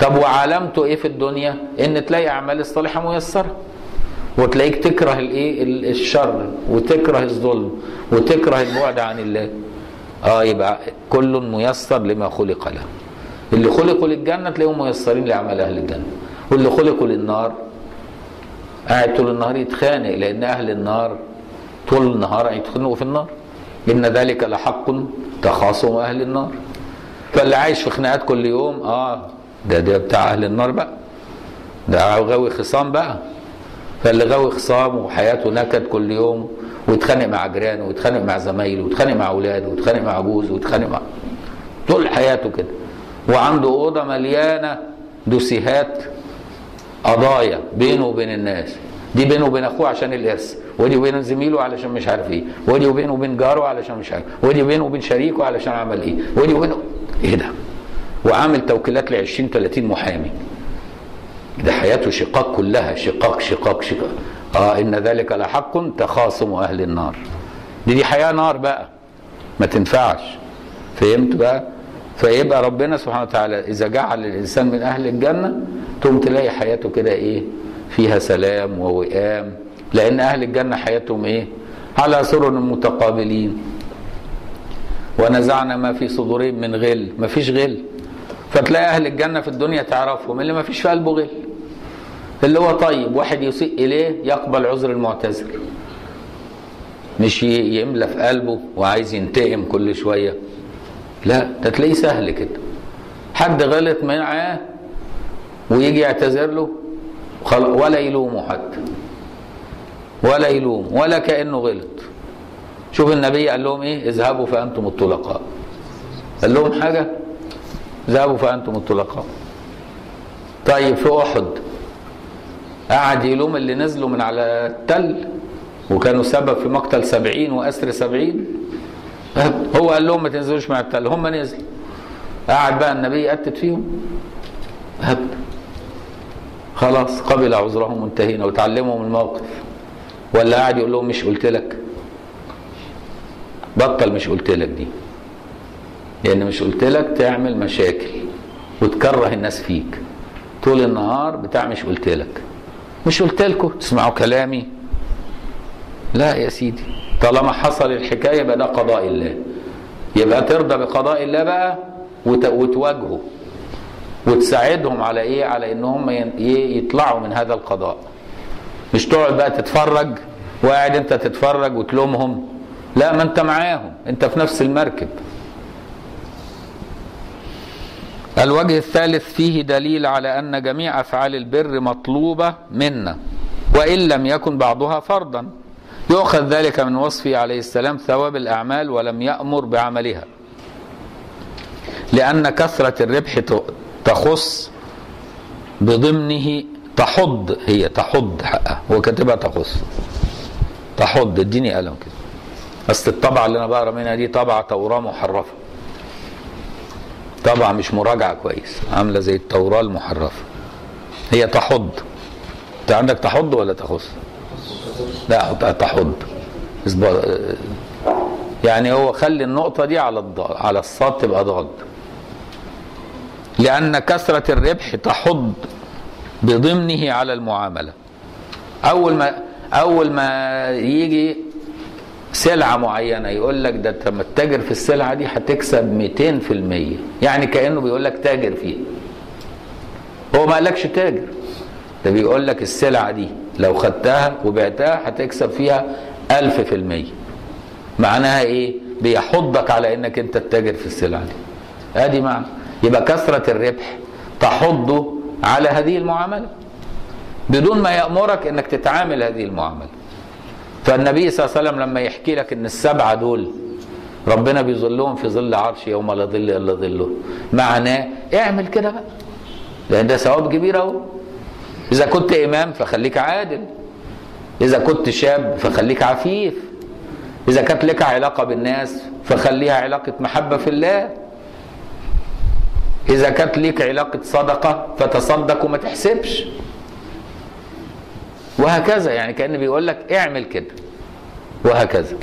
طب وعلامته ايه في الدنيا ان تلاقي اعمال الصالحه ميسره وتلاقيك تكره الايه ال- الشر وتكره الظلم وتكره البعد عن الله اه يبقى كل ميسر لما خلق له اللي خلقوا للجنه تلاقيهم ميسرين لاعمال اهل الجنه واللي خلقوا للنار قاعد طول النهار يتخانق لان اهل النار طول النهار هيتخانقوا في النار ان ذلك لحق تخاصم اهل النار فاللي عايش في خناقات كل يوم اه ده ده بتاع اهل النار بقى ده غاوي خصام بقى فاللي غاوي خصام وحياته نكد كل يوم ويتخانق مع جيرانه ويتخانق مع زمايله ويتخانق مع اولاده ويتخانق مع جوزه ويتخانق مع طول حياته كده وعنده اوضه مليانه دوسيهات قضايا بينه وبين الناس دي بينه وبين اخوه عشان الارث ودي بين زميله علشان مش عارف ايه ودي بينه وبين جاره علشان مش عارف ودي بينه وبين شريكه علشان عمل ايه ودي بينه ايه ده وعامل توكيلات ل 20 30 محامي ده حياته شقاق كلها شقاق شقاق شقاق اه ان ذلك لحق تخاصم اهل النار دي دي حياه نار بقى ما تنفعش فهمت بقى فيبقى ربنا سبحانه وتعالى اذا جعل الانسان من اهل الجنه تقوم تلاقي حياته كده ايه فيها سلام ووئام لان اهل الجنه حياتهم ايه على سرر متقابلين ونزعنا ما في صدورهم من غل ما فيش غل فتلاقي اهل الجنه في الدنيا تعرفهم اللي ما فيش في قلبه غل اللي هو طيب واحد يسيء اليه يقبل عذر المعتذر مش ي- يملى في قلبه وعايز ينتقم كل شويه لا ده تلاقيه سهل كده حد غلط معاه ويجي يعتذر له خلاص ولا يلومه حتى ولا يلوم ولا كانه غلط شوف النبي قال لهم ايه اذهبوا فانتم الطلقاء قال لهم حاجه ذهبوا فانتم الطلقاء طيب في احد قعد يلوم اللي نزلوا من على التل وكانوا سبب في مقتل سبعين وأسر سبعين هو قال لهم ما تنزلوش مع التل هم نزلوا قعد بقى النبي يأتت فيهم هب خلاص قبل عذرهم منتهين وتعلموا من الموقف ولا قاعد يقول لهم مش قلت لك بطل مش قلت لك دي لان مش قلت لك تعمل مشاكل وتكره الناس فيك طول النهار بتاع مش قلت لك مش قلت لكم تسمعوا كلامي لا يا سيدي طالما حصل الحكايه يبقى ده قضاء الله يبقى ترضى بقضاء الله بقى وت- وتواجهه وتساعدهم على ايه على ان هم ين- ي- يطلعوا من هذا القضاء مش تقعد بقى تتفرج وقاعد انت تتفرج وتلومهم لا ما انت معاهم انت في نفس المركب الوجه الثالث فيه دليل على ان جميع افعال البر مطلوبه منا وان لم يكن بعضها فرضا يؤخذ ذلك من وصفه عليه السلام ثواب الاعمال ولم يامر بعملها لان كثره الربح ت- تخص بضمنه تحض هي تحض حقها هو كاتبها تخص تحض اديني قلم كده اصل الطبعه اللي انا بقرا منها دي طبعه توراه محرفه طبعا مش مراجعه كويس عامله زي التوراه المحرفه هي تحض انت عندك تحض ولا تخص لا حطها تحض اصبر يعني هو خلي النقطه دي على الضاد على الصاد تبقى ضاد لان كثره الربح تحض بضمنه على المعامله اول ما اول ما يجي سلعة معينة يقول لك ده انت لما تتاجر في السلعة دي هتكسب 200% يعني كأنه بيقول لك تاجر فيها هو ما قالكش تاجر ده بيقول لك السلعة دي لو خدتها وبعتها هتكسب فيها 1000% معناها ايه بيحضك على انك انت تتاجر في السلعة دي ادي معنى يبقى كثرة الربح تحضه على هذه المعاملة بدون ما يأمرك انك تتعامل هذه المعاملة فالنبي صلى الله عليه وسلم لما يحكي لك ان السبعه دول ربنا بيظلهم في ظل عرش يوم لا ظل الا ظله معناه اعمل كده بقى لان ده ثواب كبير اهو اذا كنت امام فخليك عادل اذا كنت شاب فخليك عفيف اذا كانت لك علاقه بالناس فخليها علاقه محبه في الله اذا كانت ليك علاقه صدقه فتصدق وما تحسبش وهكذا يعني كأن بيقول لك اعمل كده وهكذا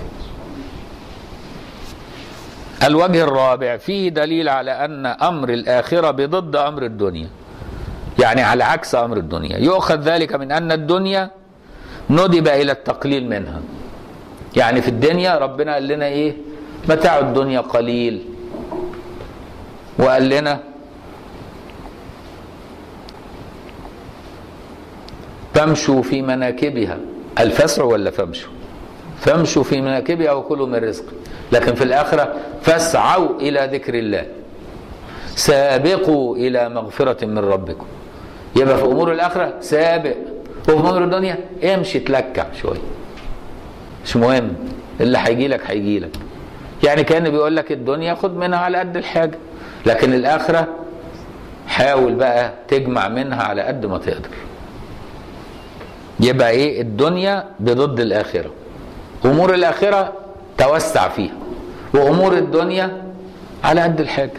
الوجه الرابع فيه دليل على أن أمر الآخرة بضد أمر الدنيا يعني على عكس امر الدنيا يؤخذ ذلك من ان الدنيا ندب الى التقليل منها يعني في الدنيا ربنا قال لنا ايه متاع الدنيا قليل وقال لنا فامشوا في مناكبها الفسعوا ولا فامشوا فامشوا في مناكبها وكلوا من رزق لكن في الآخرة فاسعوا إلى ذكر الله سابقوا إلى مغفرة من ربكم يبقى في أمور الآخرة سابق وفي أمور الدنيا امشي تلكع شوية مش مهم اللي هيجي لك هيجي لك يعني كان بيقول لك الدنيا خد منها على قد الحاجة لكن الآخرة حاول بقى تجمع منها على قد ما تقدر يبقى ايه الدنيا بضد الآخرة أمور الآخرة توسع فيها وأمور الدنيا على قد الحاجة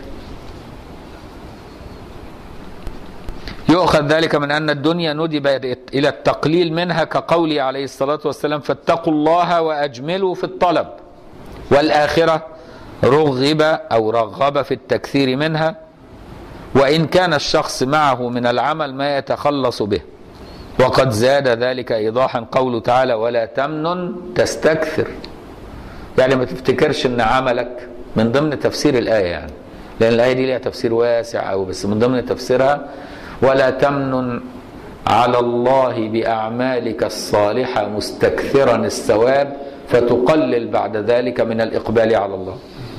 يؤخذ ذلك من أن الدنيا ندب إلى التقليل منها كقوله عليه الصلاة والسلام فاتقوا الله وأجملوا في الطلب والآخرة رغب أو رغب في التكثير منها وإن كان الشخص معه من العمل ما يتخلص به وقد زاد ذلك إيضاحا قوله تعالى ولا تمنن تستكثر يعني ما تفتكرش ان عملك من ضمن تفسير الآية يعني لأن الآية دي ليها تفسير واسع أو بس من ضمن تفسيرها ولا تمنن على الله بأعمالك الصالحة مستكثرا الثواب فتقلل بعد ذلك من الإقبال على الله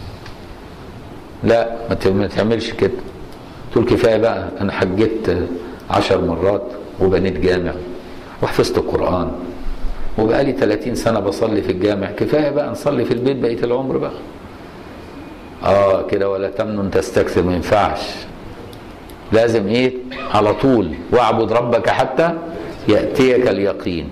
لا ما تعملش كده تقول كفاية بقى أنا حجيت عشر مرات وبنيت جامع وحفظت القرآن وبقالي 30 سنة بصلي في الجامع كفاية بقى نصلي في البيت بقية العمر بقى اه كده ولا تمنن تستكثر ما ينفعش لازم ايه على طول واعبد ربك حتى يأتيك اليقين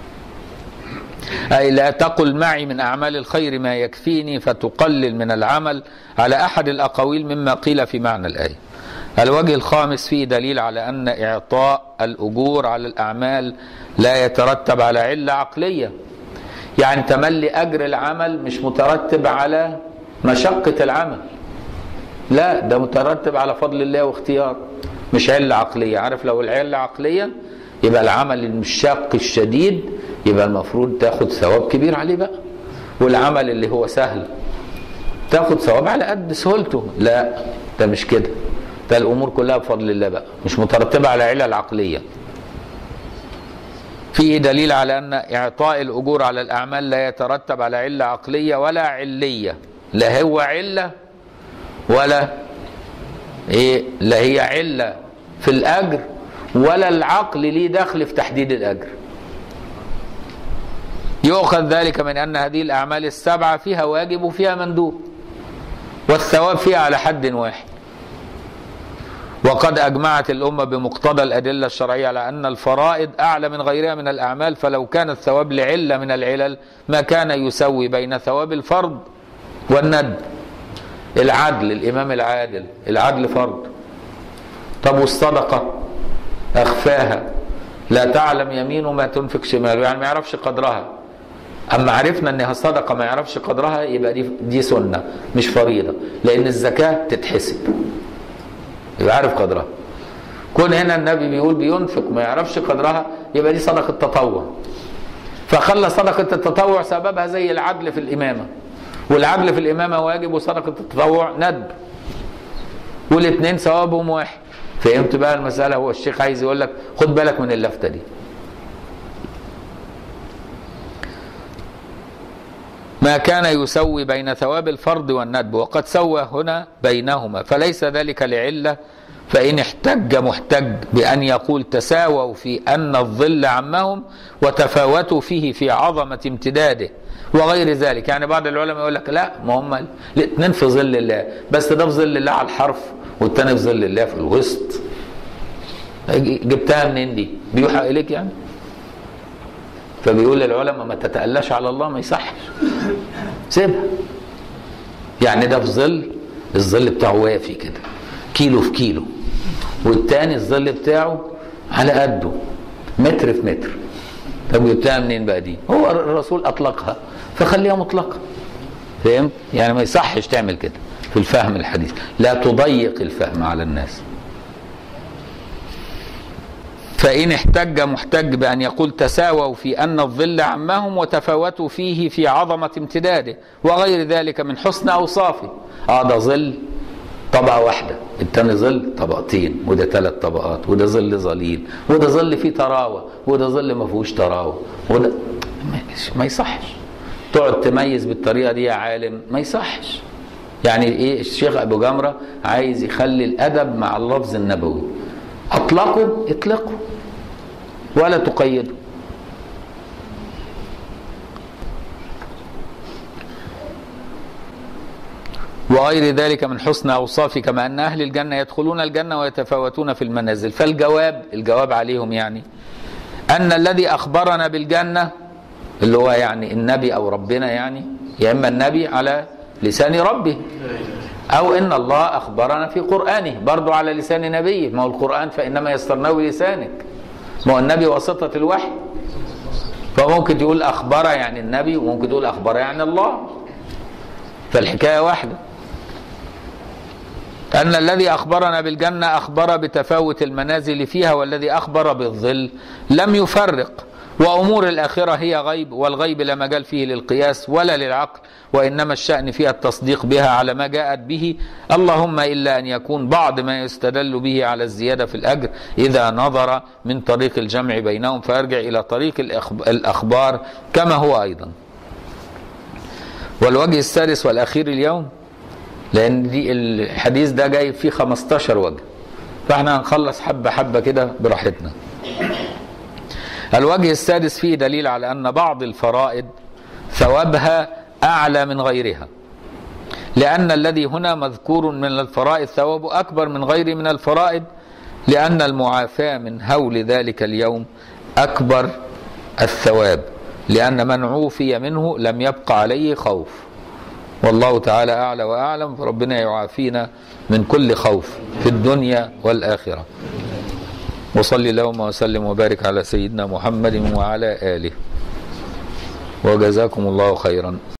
أي لا تقل معي من أعمال الخير ما يكفيني فتقلل من العمل على أحد الأقاويل مما قيل في معنى الآية الوجه الخامس فيه دليل على أن إعطاء الأجور على الأعمال لا يترتب على علة عقلية يعني تملي أجر العمل مش مترتب على مشقة العمل لا ده مترتب على فضل الله واختيار مش علة عقلية عارف لو العلة عقلية يبقى العمل المشاق الشديد يبقى المفروض تاخد ثواب كبير عليه بقى والعمل اللي هو سهل تاخد ثواب على قد سهولته لا ده مش كده ده الامور كلها بفضل الله بقى مش مترتبه على علل عقليه فيه دليل على ان اعطاء الاجور على الاعمال لا يترتب على عله عقليه ولا عليه لا هو عله ولا ايه لا هي عله في الاجر ولا العقل ليه دخل في تحديد الاجر يؤخذ ذلك من ان هذه الاعمال السبعه فيها واجب وفيها مندوب والثواب فيها على حد واحد وقد أجمعت الأمة بمقتضى الأدلة الشرعية على أن الفرائض أعلى من غيرها من الأعمال فلو كان الثواب لعلة من العلل ما كان يسوي بين ثواب الفرض والند العدل الإمام العادل العدل فرض طب والصدقة أخفاها لا تعلم يمينه ما تنفق شماله يعني ما يعرفش قدرها أما عرفنا أنها صدقة ما يعرفش قدرها يبقى دي, دي سنة مش فريضة لأن الزكاة تتحسب يبقى عارف قدرها كون هنا النبي بيقول بينفق ما يعرفش قدرها يبقى دي صدقة تطوع فخلى صدقة التطوع سببها زي العدل في الإمامة والعدل في الإمامة واجب وصدقة التطوع ندب والاثنين ثوابهم واحد فهمت بقى المسألة هو الشيخ عايز يقول لك خد بالك من اللفتة دي ما كان يسوي بين ثواب الفرض والندب وقد سوى هنا بينهما فليس ذلك لعلة فإن احتج محتج بأن يقول تساووا في أن الظل عمهم وتفاوتوا فيه في عظمة امتداده وغير ذلك يعني بعض العلماء يقول لك لا ما هم الاثنين في ظل الله بس ده في ظل الله على الحرف والتاني في ظل الله في الوسط جبتها منين دي بيوحى إليك يعني فبيقول للعلماء ما تتألاش على الله ما يصحش سيبها يعني ده في ظل الظل بتاعه وافي كده كيلو في كيلو والتاني الظل بتاعه على قده متر في متر طب جبتها منين بقى دي هو الرسول اطلقها فخليها مطلقه فهمت يعني ما يصحش تعمل كده في الفهم الحديث لا تضيق الفهم على الناس فإن احتج محتج بأن يقول تساووا في أن الظل عمهم وتفاوتوا فيه في عظمة امتداده وغير ذلك من حسن أوصافه اه ده ظل طبقة واحدة التاني ظل طبقتين وده ثلاث طبقات وده ظل ظليل وده ظل فيه طراوة وده ظل ما فيهوش طراوة وده ما يصحش تقعد تميز بالطريقة دي يا عالم ما يصحش يعني ايه الشيخ ابو جمره عايز يخلي الادب مع اللفظ النبوي اطلقوا اطلقوا ولا تقيدوا وغير ذلك من حسن اوصافه كما ان اهل الجنه يدخلون الجنه ويتفاوتون في المنازل فالجواب الجواب عليهم يعني ان الذي اخبرنا بالجنه اللي هو يعني النبي او ربنا يعني يا اما النبي على لسان ربه أو إن الله أخبرنا في قرآنه برضو على لسان نبيه ما هو القرآن فإنما يسرناه بلسانك ما هو النبي واسطة الوحي فممكن تقول أخبر يعني النبي وممكن تقول أخبر يعني الله فالحكاية واحدة أن الذي أخبرنا بالجنة أخبر بتفاوت المنازل فيها والذي أخبر بالظل لم يفرق وأمور الآخرة هي غيب والغيب لا مجال فيه للقياس ولا للعقل وإنما الشأن فيها التصديق بها على ما جاءت به اللهم إلا أن يكون بعض ما يستدل به على الزيادة في الأجر إذا نظر من طريق الجمع بينهم فيرجع إلى طريق الأخبار كما هو أيضا والوجه السادس والأخير اليوم لأن دي الحديث ده جاي فيه 15 وجه فاحنا هنخلص حبة حبة كده براحتنا الوجه السادس فيه دليل على أن بعض الفرائض ثوابها أعلى من غيرها لأن الذي هنا مذكور من الفرائض ثوابه أكبر من غيره من الفرائض لأن المعافاة من هول ذلك اليوم أكبر الثواب لأن من عوفي منه لم يبق عليه خوف والله تعالى أعلى وأعلم فربنا يعافينا من كل خوف في الدنيا والآخرة وصلي اللهم وسلم وبارك على سيدنا محمد وعلى آله وجزاكم الله خيرا